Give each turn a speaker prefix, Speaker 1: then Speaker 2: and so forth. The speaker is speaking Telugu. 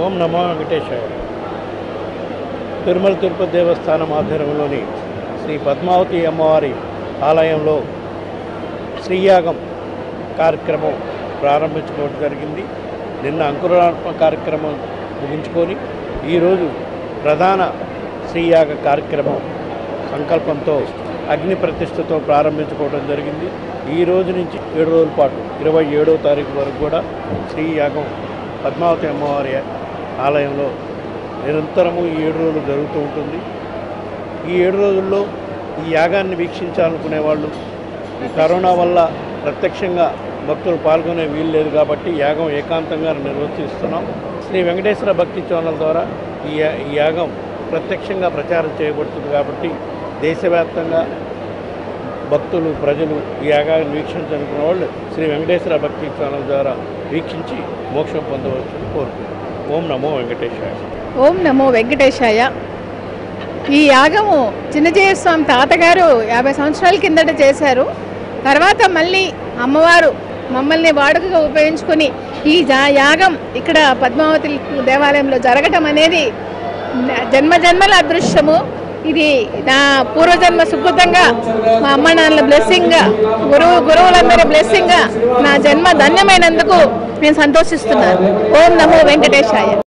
Speaker 1: ఓం నమో వెంకటేశాయ తిరుమల తిరుపతి దేవస్థానం ఆధ్వర్యంలోని శ్రీ పద్మావతి అమ్మవారి ఆలయంలో శ్రీయాగం కార్యక్రమం ప్రారంభించుకోవడం జరిగింది నిన్న అంకురార్పణ కార్యక్రమం ముగించుకొని ఈరోజు ప్రధాన శ్రీయాగ కార్యక్రమం సంకల్పంతో అగ్ని ప్రతిష్టతో ప్రారంభించుకోవడం జరిగింది ఈ రోజు నుంచి ఏడు రోజుల పాటు ఇరవై ఏడవ తారీఖు వరకు కూడా శ్రీయాగం పద్మావతి అమ్మవారి ఆలయంలో నిరంతరము ఈ ఏడు రోజులు జరుగుతూ ఉంటుంది ఈ ఏడు రోజుల్లో ఈ యాగాన్ని వీక్షించాలనుకునే వాళ్ళు ఈ కరోనా వల్ల ప్రత్యక్షంగా భక్తులు పాల్గొనే వీలు లేదు కాబట్టి యాగం ఏకాంతంగా నిర్వర్తిస్తున్నాం శ్రీ వెంకటేశ్వర భక్తి ఛానల్ ద్వారా ఈ యా- ఈ యాగం ప్రత్యక్షంగా ప్రచారం చేయబడుతుంది కాబట్టి దేశవ్యాప్తంగా భక్తులు ప్రజలు ఈ యాగాన్ని వీక్షించాలనుకున్న వాళ్ళు శ్రీ వెంకటేశ్వర భక్తి ఛానల్ ద్వారా వీక్షించి మోక్షం పొందవచ్చని కోరుకుంటున్నాం ఓం నమో వెంకటేశ్వర
Speaker 2: ఓం నమో వెంకటేశాయ ఈ యాగము చిన్నజీయ స్వామి తాతగారు యాభై సంవత్సరాల కిందట చేశారు తర్వాత మళ్ళీ అమ్మవారు మమ్మల్ని వాడుకగా ఉపయోగించుకొని ఈ జా- యాగం ఇక్కడ పద్మావతి దేవాలయంలో జరగటం అనేది నా- జన్మ జన్మల అదృష్టము ఇది నా పూర్వజన్మ సుకృతంగా మా అమ్మ నాన్నల బ్లెస్సింగ్గా గురువు గురువులందరి బ్లెస్సింగ్గా నా జన్మ ధన్యమైనందుకు నేను సంతోషిస్తున్నాను ఓం నమో వెంకటేశాయ